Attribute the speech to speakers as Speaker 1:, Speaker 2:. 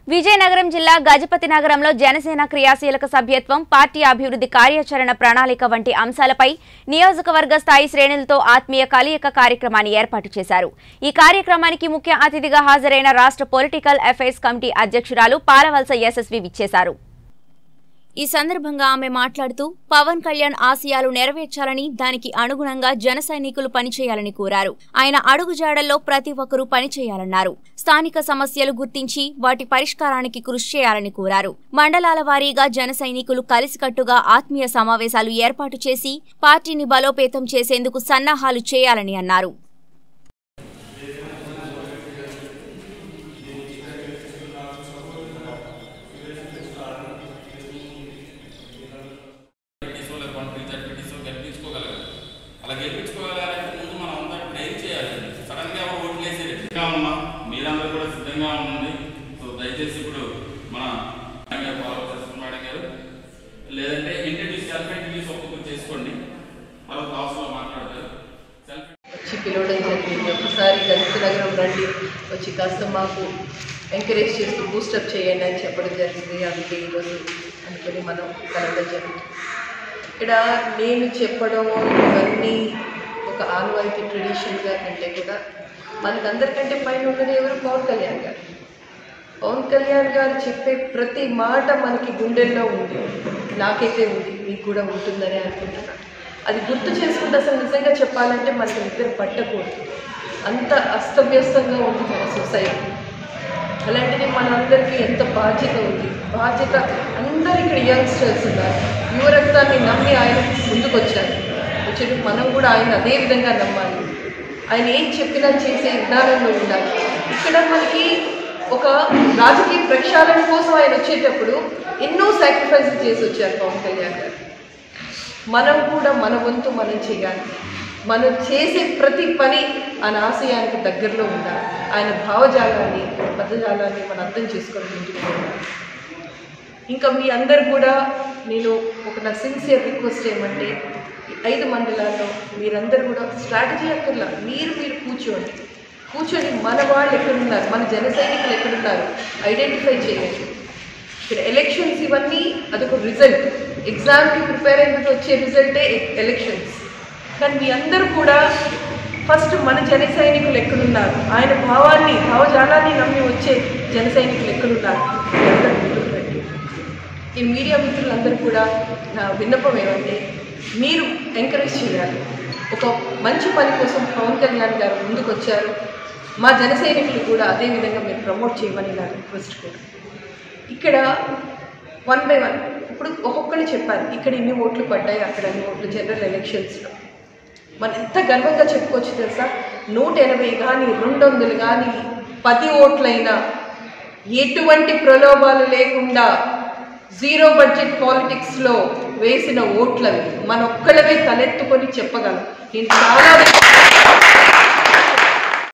Speaker 1: విజయనగరం జిల్లా గజపతి నగరంలో జనసేన క్రియాశీలక సభ్యత్వం పార్టీ అభివృద్ధి కార్యాచరణ ప్రణాళిక వంటి అంశాలపై నియోజకవర్గ స్థాయి శ్రేణులతో ఆత్మీయ కలయిక కార్యక్రమాన్ని ఏర్పాటు చేశారు ఈ కార్యక్రమానికి ముఖ్య అతిథిగా హాజరైన రాష్ట్ర పొలిటికల్ అఫైర్స్ కమిటీ అధ్యక్షురాలు పాలవలస యశస్వి విచ్చేశారు ఈ సందర్భంగా ఆమె మాట్లాడుతూ పవన్ కళ్యాణ్ ఆశయాలు నెరవేర్చాలని దానికి అనుగుణంగా జన సైనికులు పనిచేయాలని కోరారు ఆయన అడుగుజాడల్లో ప్రతి ఒక్కరూ పనిచేయాలన్నారు స్థానిక సమస్యలు గుర్తించి వాటి పరిష్కారానికి కృషి చేయాలని కోరారు మండలాల వారీగా జన సైనికులు కలిసికట్టుగా ఆత్మీయ సమావేశాలు ఏర్పాటు చేసి పార్టీని బలోపేతం చేసేందుకు సన్నాహాలు చేయాలని అన్నారు
Speaker 2: పెట్టిసో లేదా వన్ టీచర్ పెట్టిసో గెలిపించుకోగలగాలి అలా గెలిపించుకోగలగాలంటే ముందు మనం అంతా ఇప్పుడు ఏం చేయాలి సడన్ గా ఎవరు ఓట్లు వేసేది సిద్ధంగా ఉన్నా మీరందరూ కూడా సిద్ధంగా ఉండండి సో దయచేసి ఇప్పుడు మన మేడం గారు ఫాలో చేస్తున్న మేడం గారు లేదంటే ఇంట్రడ్యూస్ సెల్ఫ్ ఇంట్రడ్యూస్ ఒక్కొక్కరు చేసుకోండి తర్వాత హౌస్లో మాట్లాడతారు సెల్ఫ్
Speaker 3: వచ్చి పిలవడం జరిగింది ఒకసారి గణిత నగరం రండి వచ్చి కాస్త మాకు ఎంకరేజ్ చేస్తూ బూస్టప్ చేయండి అని చెప్పడం జరిగింది అందుకే ఈరోజు అనుకుని మనం కలవడం జరిగింది ఇక్కడ నేను చెప్పడం ఇవన్నీ ఒక ఆనవాయితీ ట్రెడిషన్గా కంటే కూడా మనకందరికంటే పైన ఉన్నది ఎవరు పవన్ కళ్యాణ్ గారు పవన్ కళ్యాణ్ గారు చెప్పే ప్రతి మాట మనకి గుండెల్లో ఉంది నాకైతే ఉంది మీకు కూడా ఉంటుందని అనుకుంటున్నాను అది గుర్తు చేసుకుంటే అసలు నిజంగా చెప్పాలంటే మనకి నిద్ర పట్టకూడదు అంత అస్తవ్యస్తంగా ఉంది మన సొసైటీ అలాంటిది మనందరికీ ఎంత బాధ్యత ఉంది బాధ్యత అందరు ఇక్కడ యంగ్స్టర్స్ ఉన్నారు యువరక్తాన్ని నమ్మి ఆయన ముందుకొచ్చారు వచ్చేది మనం కూడా ఆయన అదే విధంగా నమ్మాలి ఆయన ఏం చెప్పినా చేసే విధానంలో ఉండాలి ఇక్కడ మనకి ఒక రాజకీయ ప్రక్షాళన కోసం ఆయన వచ్చేటప్పుడు ఎన్నో సాక్రిఫైసెస్ చేసి వచ్చారు పవన్ కళ్యాణ్ గారు మనం కూడా మన వంతు మనం చేయాలి మనం చేసే ప్రతి పని ఆయన ఆశయానికి దగ్గరలో ఉండాలి ఆయన భావజాలాన్ని పదజాలాన్ని మనం అర్థం చేసుకొని ముందుకు పోవాలి ఇంకా మీ అందరు కూడా నేను ఒక నా సిన్సియర్ రిక్వెస్ట్ ఏమంటే ఈ ఐదు మండలాల్లో మీరందరూ కూడా స్ట్రాటజీ అక్కర్లా మీరు మీరు కూర్చోండి కూర్చొని మన వాళ్ళు ఎక్కడున్నారు మన జన సైనికులు ఎక్కడున్నారు ఐడెంటిఫై చేయండి ఇక్కడ ఎలక్షన్స్ ఇవన్నీ అదొక రిజల్ట్ ఎగ్జామ్కి ప్రిపేర్ అయినట్టు వచ్చే రిజల్టే ఎలక్షన్స్ కానీ మీ అందరూ కూడా ఫస్ట్ మన జన సైనికులు ఎక్కడున్నారు ఆయన భావాన్ని భావజాలాన్ని నమ్మి వచ్చే జన సైనికులు ఎక్కడున్నారు మీరందరూ ముందుకు రండి ఈ మీడియా మిత్రులందరూ కూడా నా విన్నపం ఏమంటే మీరు ఎంకరేజ్ చేయాలి ఒక మంచి పని కోసం పవన్ కళ్యాణ్ గారు ముందుకు వచ్చారు మా జన సైనికులు కూడా అదే విధంగా మీరు ప్రమోట్ చేయమని నా రిక్వెస్ట్ కూడా ఇక్కడ వన్ బై వన్ ఇప్పుడు ఒక్కొక్కరు చెప్పారు ఇక్కడ ఇన్ని ఓట్లు పడ్డాయి అక్కడ అన్ని ఓట్లు జనరల్ ఎలక్షన్స్లో మనం ఎంత గర్వంగా చెప్పుకోవచ్చు తెలుసా నూట ఎనభై కానీ రెండు వందలు కానీ పది ఓట్లైనా ఎటువంటి ప్రలోభాలు లేకుండా జీరో బడ్జెట్ పాలిటిక్స్లో వేసిన ఓట్లవి మన ఒక్కళ్ళవే తలెత్తుకొని చెప్పగలం నేను చాలా